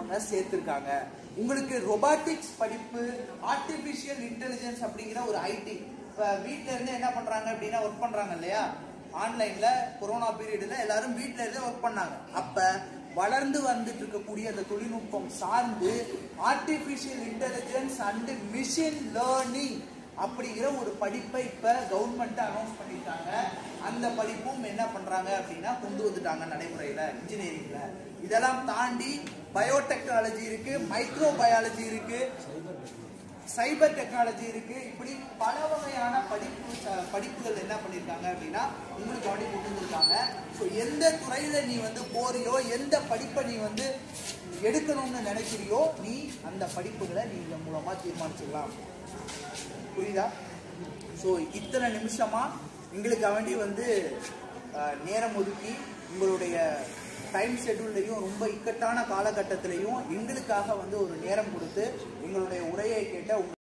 அவங்க சேர்த்திருக்காங்க உங்களுக்கு ரொபாட்டிக்ஸ் படிப்பு ஆர்டிபிஷியல் இன்டெலிஜென்ஸ் அப்படிங்கிற ஒரு ஐடி இப்போ வீட்ல இருந்து என்ன பண்றாங்க அப்படின்னா ஒர்க் பண்றாங்க இல்லையா ஆன்லைன்ல கொரோனா பீரியட்ல எல்லாரும் வீட்ல இருந்தே ஒர்க் பண்ணாங்க அப்ப வளர்ந்து வந்துட்டு இருக்கக்கூடிய அந்த தொழில்நுட்பம் சார்ந்து artificial intelligence and machine learning அப்படிங்கிற ஒரு படிப்பை இப்ப கவர்மெண்ட் அனௌன்ஸ் பண்ணிட்டாங்க அந்த படிப்பும் என்ன பண்றாங்க அப்படின்னா கொண்டு வந்துட்டாங்க நடைமுறையில இன்ஜினியரிங்ல இதெல்லாம் தாண்டி பயோடெக்னாலஜி இருக்கு மைக்ரோ பயாலஜி இருக்கு சைபர் டெக்னாலஜி இருக்கு இப்படி பல வகையான படிப்பு ச- படிப்புகள் என்ன பண்ணியிருக்காங்க அப்படின்னா உங்களுக்கு அப்படி கொண்டு வந்திருக்காங்க ஸோ எந்த துறையில நீ வந்து போறியோ எந்த படிப்பை நீ வந்து எடுக்கணும்னு நினைக்கிறியோ நீ அந்த படிப்புகளை நீ இதன் மூலமா தீர்மானிச்சிடலாம் புரியுதா ஸோ இத்தனை நிமிஷமா எங்களுக்கு வேண்டி வந்து அஹ், நேரம் ஒதுக்கி உங்களுடைய டைம் ஷெட்யூல்லையும் ரொம்ப இக்கட்டான காலகட்டத்திலையும் எங்களுக்காக வந்து ஒரு நேரம் கொடுத்து எங்களுடைய உரையை கேட்ட உங்க